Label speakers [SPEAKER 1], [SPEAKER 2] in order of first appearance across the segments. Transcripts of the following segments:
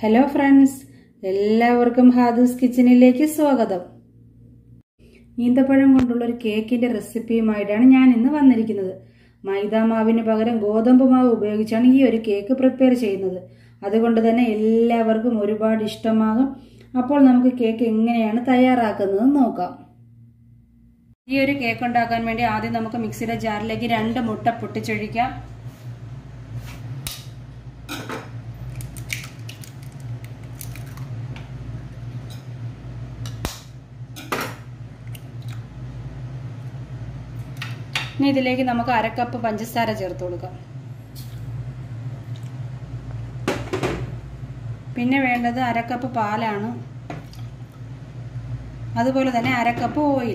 [SPEAKER 1] hello friends എല്ലാവർക്കും ഹാദൂസ് കിച്ചണിലേക്ക് സ്വാഗതം ഈന്തപ്പഴം കൊണ്ടുള്ള ഒരു കേക്കിന്റെ റെസിപ്പിയുമായിട്ടാണ് ഞാൻ ഇന്ന് വന്നിരിക്കുന്നത് മൈദാ മാവിന് പകരം ഗോതമ്പ് മാവ് ഉപയോഗിച്ചാണ് ഈ ഒരു കേക്ക് പ്രിപ്പയർ ചെയ്യുന്നത് അതുകൊണ്ട് തന്നെ എല്ലാവർക്കും ഒരുപാട് ഇഷ്ടമാകും അപ്പോൾ നമുക്ക് കേക്ക് എങ്ങനെയാണ് തയ്യാറാക്കുന്നത് നോക്കാം ഈ ഒരു കേക്ക് ഉണ്ടാക്കാൻ വേണ്ടി ആദ്യം നമുക്ക് മിക്സിയുടെ ജാറിലേക്ക് രണ്ട് മുട്ട പൊട്ടിച്ചൊഴിക്കാം ഇനി ഇതിലേക്ക് നമുക്ക് അരക്കപ്പ് പഞ്ചസാര ചേർത്ത് കൊടുക്കാം പിന്നെ വേണ്ടത് അരക്കപ്പ് പാലാണ് അതുപോലെ തന്നെ അരക്കപ്പ് ഓയിൽ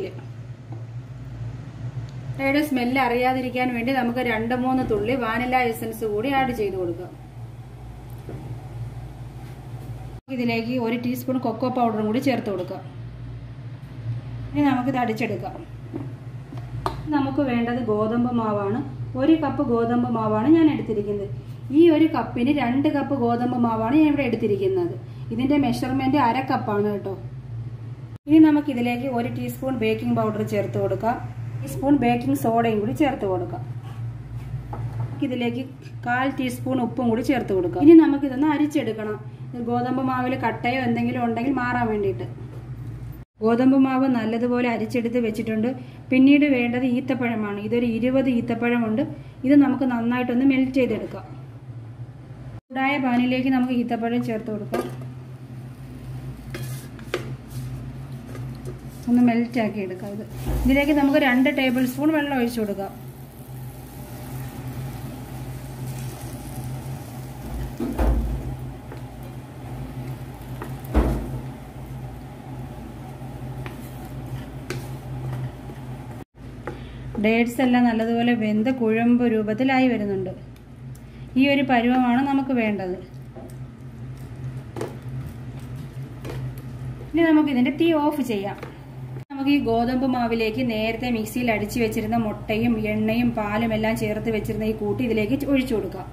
[SPEAKER 1] അതിയുടെ സ്മെല്ല് അറിയാതിരിക്കാൻ വേണ്ടി നമുക്ക് രണ്ട് മൂന്ന് തുള്ളി വാനില എസൻസ് കൂടി ആഡ് ചെയ്ത് കൊടുക്കാം ഇതിലേക്ക് ഒരു ടീസ്പൂൺ കൊക്കോ പൗഡറും കൂടി ചേർത്ത് കൊടുക്കാം ഇനി നമുക്കിത് അടിച്ചെടുക്കാം നമുക്ക് വേണ്ടത് ഗോതമ്പ് മാവാണ് ഒരു കപ്പ് ഗോതമ്പ് മാവാണ് ഞാൻ എടുത്തിരിക്കുന്നത് ഈ ഒരു കപ്പിന് രണ്ട് കപ്പ് ഗോതമ്പ് മാവാണ് ഞാൻ ഇവിടെ എടുത്തിരിക്കുന്നത് ഇതിന്റെ മെഷർമെന്റ് അര കപ്പാണ് കേട്ടോ ഇനി നമുക്ക് ഇതിലേക്ക് ഒരു ടീസ്പൂൺ ബേക്കിംഗ് പൗഡർ ചേർത്ത് കൊടുക്കാം ടീസ്പൂൺ ബേക്കിംഗ് സോഡയും കൂടി ചേർത്ത് കൊടുക്കാം ഇതിലേക്ക് കാൽ ടീസ്പൂൺ ഉപ്പും കൂടി ചേർത്ത് കൊടുക്കാം ഇനി നമുക്കിതൊന്ന് അരിച്ചെടുക്കണം ഗോതമ്പ് മാവിൽ കട്ടയോ എന്തെങ്കിലും ഉണ്ടെങ്കിൽ മാറാൻ വേണ്ടിയിട്ട് ഗോതമ്പ് മാവ് നല്ലതുപോലെ അരിച്ചെടുത്ത് വെച്ചിട്ടുണ്ട് പിന്നീട് വേണ്ടത് ഈത്തപ്പഴമാണ് ഇതൊരു ഇരുപത് ഈത്തപ്പഴമുണ്ട് ഇത് നമുക്ക് നന്നായിട്ടൊന്ന് മെൽറ്റ് ചെയ്തെടുക്കാം ചൂടായ പാനിലേക്ക് നമുക്ക് ഈത്തപ്പഴം ചേർത്ത് കൊടുക്കാം ഒന്ന് മെൽറ്റ് ആക്കി എടുക്കാം ഇത് ഇതിലേക്ക് നമുക്ക് രണ്ട് ടേബിൾ സ്പൂൺ വെള്ളം ഒഴിച്ചു കൊടുക്കാം ഡേറ്റ്സ് എല്ലാം നല്ലതുപോലെ വെന്ത് കുഴമ്പ് രൂപത്തിലായി വരുന്നുണ്ട് ഈ ഒരു പരുവമാണ് നമുക്ക് വേണ്ടത് ഇനി നമുക്ക് ഇതിന്റെ തീ ഓഫ് ചെയ്യാം നമുക്ക് ഈ ഗോതമ്പ് മാവിലേക്ക് നേരത്തെ മിക്സിയിൽ അടിച്ചു വെച്ചിരുന്ന മുട്ടയും എണ്ണയും പാലും എല്ലാം ചേർത്ത് വെച്ചിരുന്ന ഈ കൂട്ടി ഇതിലേക്ക് ഒഴിച്ചു കൊടുക്കാം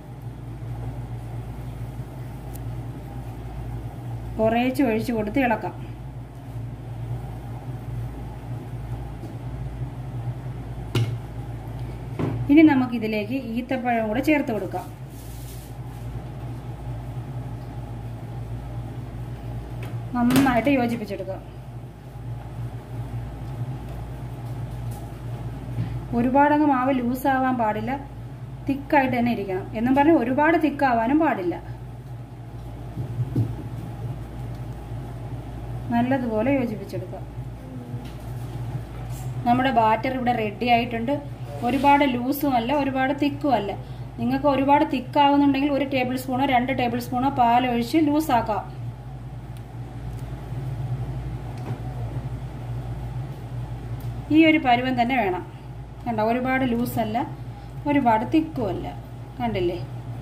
[SPEAKER 1] കുറേച്ച് ഒഴിച്ചു കൊടുത്ത് ഇളക്കാം ഇനി നമുക്ക് ഇതിലേക്ക് ഈത്തപ്പഴം കൂടെ ചേർത്ത് കൊടുക്കാം നന്നായിട്ട് യോജിപ്പിച്ചെടുക്കാം ഒരുപാടങ്ങ് മാവ് ലൂസാവാൻ പാടില്ല തിക്കായിട്ട് തന്നെ ഇരിക്കണം എന്നും പറഞ്ഞ് ഒരുപാട് തിക്കാവാനും പാടില്ല നല്ലതുപോലെ യോജിപ്പിച്ചെടുക്കാം നമ്മുടെ ബാറ്റർ ഇവിടെ റെഡി ആയിട്ടുണ്ട് ഒരുപാട് ലൂസും അല്ല ഒരുപാട് തിക്കും അല്ല നിങ്ങൾക്ക് ഒരുപാട് തിക്കാവുന്നുണ്ടെങ്കിൽ ഒരു ടേബിൾ സ്പൂണോ രണ്ട് ടേബിൾ സ്പൂണോ പാലൊഴിച്ച് ലൂസാക്കാം ഈ ഒരു പരുവം തന്നെ വേണം കണ്ട ഒരുപാട് ലൂസല്ല ഒരുപാട് തിക്കുമല്ല കണ്ടില്ലേ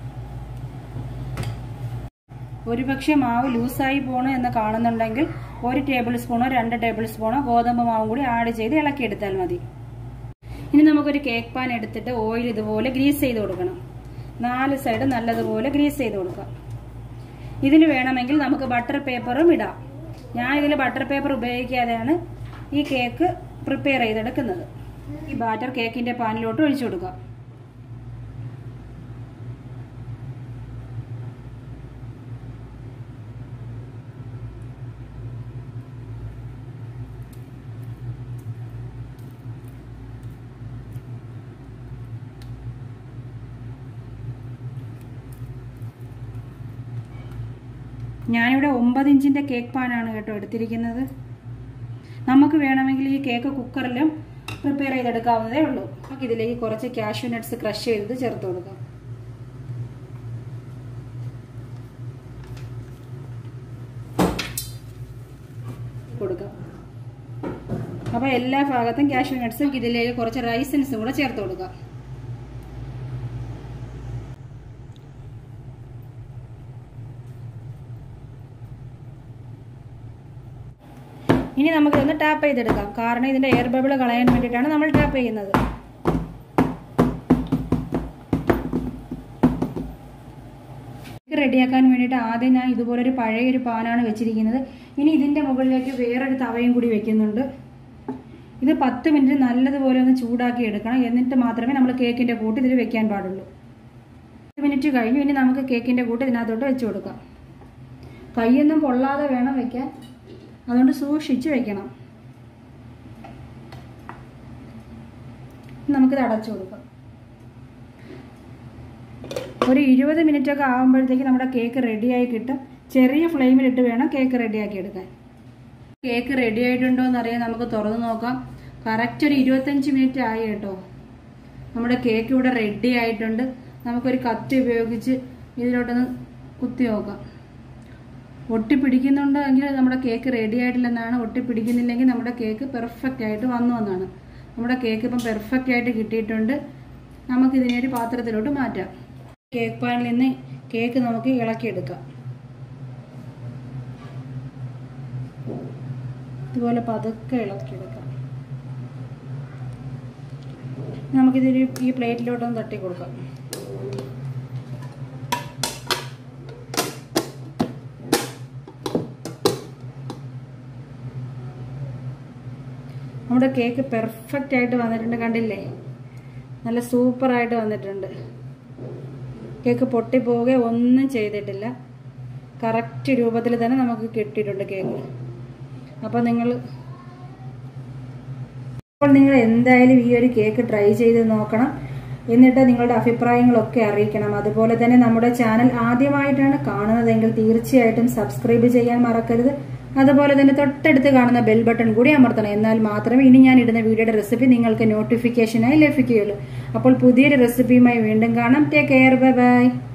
[SPEAKER 1] ഒരുപക്ഷെ മാവ് ലൂസായി പോകണം എന്ന് കാണുന്നുണ്ടെങ്കിൽ ഒരു ടേബിൾ സ്പൂണോ രണ്ട് ടേബിൾ സ്പൂണോ ഗോതമ്പ് മാവും കൂടി ആഡ് ചെയ്ത് ഇളക്കിയെടുത്താൽ മതി ഇനി നമുക്കൊരു കേക്ക് പാൻ എടുത്തിട്ട് ഓയിൽ ഇതുപോലെ ഗ്രീസ് ചെയ്ത് കൊടുക്കണം നാല് സൈഡ് നല്ലതുപോലെ ഗ്രീസ് ചെയ്ത് കൊടുക്കാം ഇതിന് വേണമെങ്കിൽ നമുക്ക് ബട്ടർ പേപ്പറും ഇടാം ഞാൻ ഇതിൽ ബട്ടർ പേപ്പർ ഉപയോഗിക്കാതെയാണ് ഈ കേക്ക് പ്രിപ്പയർ ചെയ്തെടുക്കുന്നത് ഈ ബാറ്റർ കേക്കിന്റെ പാനിലോട്ട് ഒഴിച്ചു കൊടുക്കാം ഞാനിവിടെ ഒമ്പത് ഇഞ്ചിൻ്റെ കേക്ക് പാനാണ് കേട്ടോ എടുത്തിരിക്കുന്നത് നമുക്ക് വേണമെങ്കിൽ ഈ കേക്ക് കുക്കറിലും പ്രിപ്പയർ ചെയ്തെടുക്കാവുന്നതേ ഉള്ളൂ നമുക്ക് ഇതിലേക്ക് കുറച്ച് കാഷ്യൂ നട്ട്സ് ക്രഷ് ചെയ്ത് ചേർത്ത് കൊടുക്കാം കൊടുക്കാം അപ്പോൾ എല്ലാ ഭാഗത്തും കാഷ്യൂ നട്ട്സും ഇതിലേക്ക് കുറച്ച് റൈസൻസും കൂടെ ചേർത്ത് കൊടുക്കാം ഇനി നമുക്കിതൊന്ന് ടാപ്പ് ചെയ്തെടുക്കാം കാരണം ഇതിന്റെ എയർ ബബിൾ കളയാൻ വേണ്ടിയിട്ടാണ് നമ്മൾ ടാപ്പ് ചെയ്യുന്നത് റെഡിയാക്കാൻ വേണ്ടിയിട്ട് ആദ്യം ഞാൻ ഇതുപോലൊരു പഴയൊരു പാനാണ് വെച്ചിരിക്കുന്നത് ഇനി ഇതിൻ്റെ മുകളിലേക്ക് വേറൊരു തവയും കൂടി വെക്കുന്നുണ്ട് ഇത് പത്ത് മിനിറ്റ് നല്ലതുപോലെ ഒന്ന് ചൂടാക്കി എടുക്കണം എന്നിട്ട് മാത്രമേ നമ്മൾ കേക്കിൻ്റെ കൂട്ട് ഇതിൽ വെക്കാൻ പാടുള്ളൂ പത്ത് മിനിറ്റ് കഴിഞ്ഞു ഇനി നമുക്ക് കേക്കിൻ്റെ കൂട്ട് ഇതിനകത്തോട്ട് വെച്ച് കൊടുക്കാം കൈയൊന്നും പൊള്ളാതെ വേണം വെക്കാൻ അതുകൊണ്ട് സൂക്ഷിച്ച് വെക്കണം നമുക്കിത് അടച്ചു കൊടുക്കാം ഒരു ഇരുപത് മിനിറ്റ് ഒക്കെ ആകുമ്പോഴത്തേക്ക് നമ്മുടെ കേക്ക് റെഡിയായി കിട്ടും ചെറിയ ഫ്ലെയിമിലിട്ട് വേണം കേക്ക് റെഡിയാക്കി എടുക്കാൻ കേക്ക് റെഡി ആയിട്ടുണ്ടോ എന്നറിയാൻ നമുക്ക് തുറന്ന് നോക്കാം കറക്റ്റ് ഒരു ഇരുപത്തഞ്ച് മിനിറ്റ് ആയി കേട്ടോ നമ്മുടെ കേക്ക് ഇവിടെ റെഡി ആയിട്ടുണ്ട് നമുക്കൊരു കത്തി ഉപയോഗിച്ച് ഇതിലോട്ടൊന്ന് കുത്തി നോക്കാം ഒട്ടിപ്പിടിക്കുന്നുണ്ടെങ്കിൽ നമ്മുടെ കേക്ക് റെഡി ആയിട്ടില്ലെന്നാണ് ഒട്ടിപ്പിടിക്കുന്നില്ലെങ്കിൽ നമ്മുടെ കേക്ക് പെർഫെക്റ്റ് ആയിട്ട് വന്നു എന്നാണ് നമ്മുടെ കേക്ക് ഇപ്പം പെർഫെക്റ്റ് ആയിട്ട് കിട്ടിയിട്ടുണ്ട് നമുക്കിതിനെ ഒരു പാത്രത്തിലോട്ട് മാറ്റാം കേക്ക് പാനിൽ നിന്ന് കേക്ക് നമുക്ക് ഇളക്കിയെടുക്കാം ഇതുപോലെ പതുക്കെ ഇളക്കിയെടുക്കാം നമുക്കിതൊരു ഈ പ്ലേറ്റിലോട്ടൊന്ന് തട്ടി കൊടുക്കാം നമ്മുടെ കേക്ക് പെർഫെക്റ്റ് ആയിട്ട് വന്നിട്ടുണ്ട് കണ്ടില്ലേ നല്ല സൂപ്പറായിട്ട് വന്നിട്ടുണ്ട് കേക്ക് പൊട്ടിപ്പോവുക ഒന്നും ചെയ്തിട്ടില്ല കറക്റ്റ് രൂപത്തിൽ തന്നെ നമുക്ക് കിട്ടിയിട്ടുണ്ട് കേക്ക് അപ്പോൾ നിങ്ങൾ അപ്പോൾ നിങ്ങൾ എന്തായാലും ഈ ഒരു കേക്ക് ട്രൈ ചെയ്ത് നോക്കണം എന്നിട്ട് നിങ്ങളുടെ അഭിപ്രായങ്ങളൊക്കെ അറിയിക്കണം അതുപോലെ തന്നെ നമ്മുടെ ചാനൽ ആദ്യമായിട്ടാണ് കാണുന്നതെങ്കിൽ തീർച്ചയായിട്ടും സബ്സ്ക്രൈബ് ചെയ്യാൻ മറക്കരുത് അതുപോലെ തന്നെ തൊട്ടടുത്ത് കാണുന്ന ബെൽ ബട്ടൺ കൂടി അമർത്തണം എന്നാൽ മാത്രമേ ഇനി ഞാൻ ഇടുന്ന വീഡിയോയുടെ റെസിപ്പി നിങ്ങൾക്ക് നോട്ടിഫിക്കേഷനായി ലഭിക്കുകയുള്ളൂ അപ്പോൾ പുതിയൊരു റെസിപ്പിയുമായി വീണ്ടും കാണാം ടേക്ക് കെയർ ബൈ ബൈ